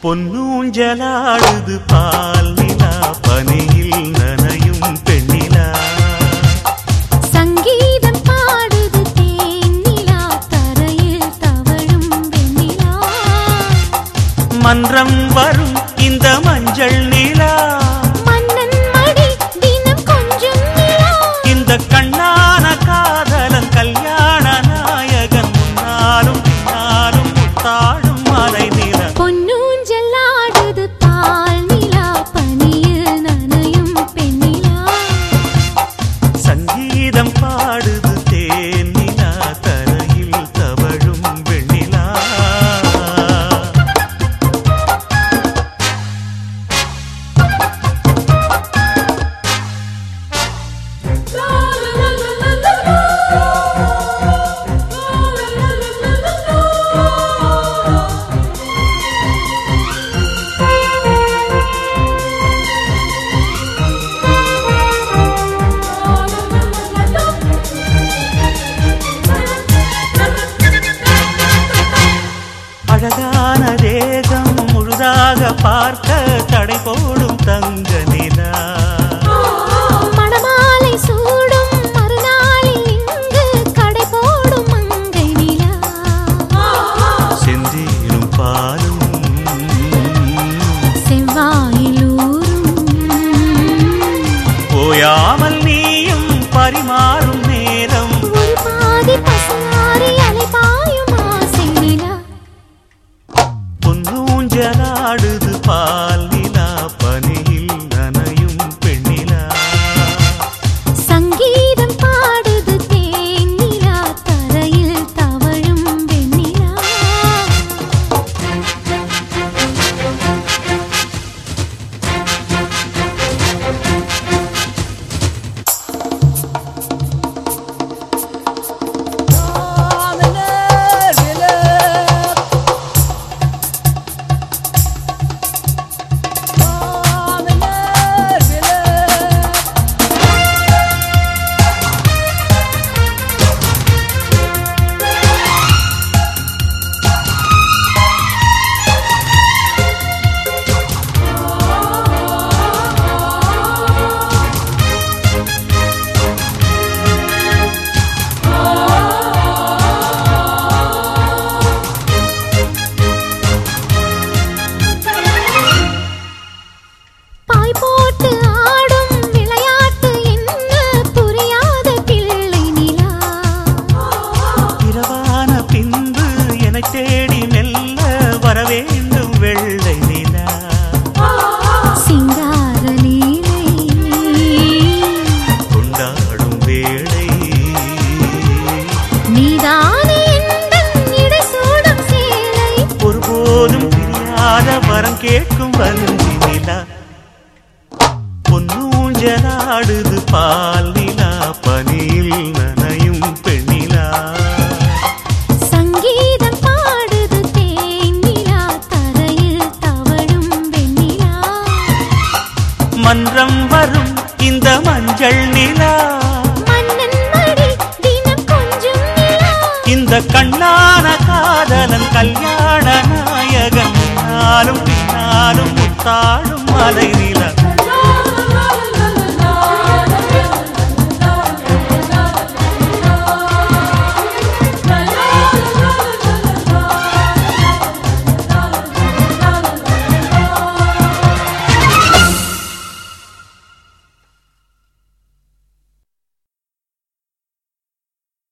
பொன்னூஞ்சலாடுது பால் நிலா பனியில் நனையும் பெண்ணிலா சங்கீதம் பாடுது தேனிலா தரையில் தவழும் வெண்ணிலா மன்றம் வரும் இந்த மஞ்சள் நிலா மன்னன் மடி தினம் கொஞ்சம் நிலா இந்த கண்ணான காதலன் கல்யாண நாயகன் முன்னாலும் பின்னாலும் முத்தாடும் மலை நிலா பொன்னூஞ்சல் ஆடுது பால் நிலா பனியில் நனையும் பெண்ணிலா சங்கீதம் பாடுது தேன் நிலா தரையில் தவழும் வெண்ணிலா அழகான தேகம் முழுதாக பார்க்க தடை போடும் தங்க நிலா மணமாலை சூடும் மறுநாளில் இங்கு கடை போடும் மங்கை நிலா செந்தீரும் பாலும் செவ்வாயில் ஊரும் ஓயாமல் நீயும் பரிமாறும் நேரம் ஒரு பாதி பசுமாறி அலைபாயும் ஆசை நிலா பொன்னூஞ்சலாடுது பால் நிலா பனியில் நனையும் பெண்ணிலா சங்கீதம் பாடுது தேன் நிலா தரையில் தவழும் வெண்ணிலா பாய் போட்டு ஆடும் விளையாட்டு என்ன புரியாத பிள்ளை நிலா இரவான பின்பு என்னை தேடி மெல்ல வரவேண்டும் வெள்ளை நிலா சிங்கார லீலை கொண்டாடும் வேளை நீதானே எந்தன் இடை சூடும் சேலை ஒருபோதும் பிரியாத வரம் கேட்கும் வஞ்சி நிலா பொன்னூஞ்சலாடுது பால் நிலா பனியில் நனையும் பெண்ணிலா சங்கீதம் பாடுது தேன் நிலா தரையில் தவழும் வெண்ணிலா மன்றம் வரும் இந்த மஞ்சள் நிலா மன்னன் மடி தினம் கொஞ்சம் நிலா இந்த கண்ணான காதலன் கல்யாண நாயகன் முன்னாலும் பின்னாலும் முத்தாடும் மலை நிலா லா,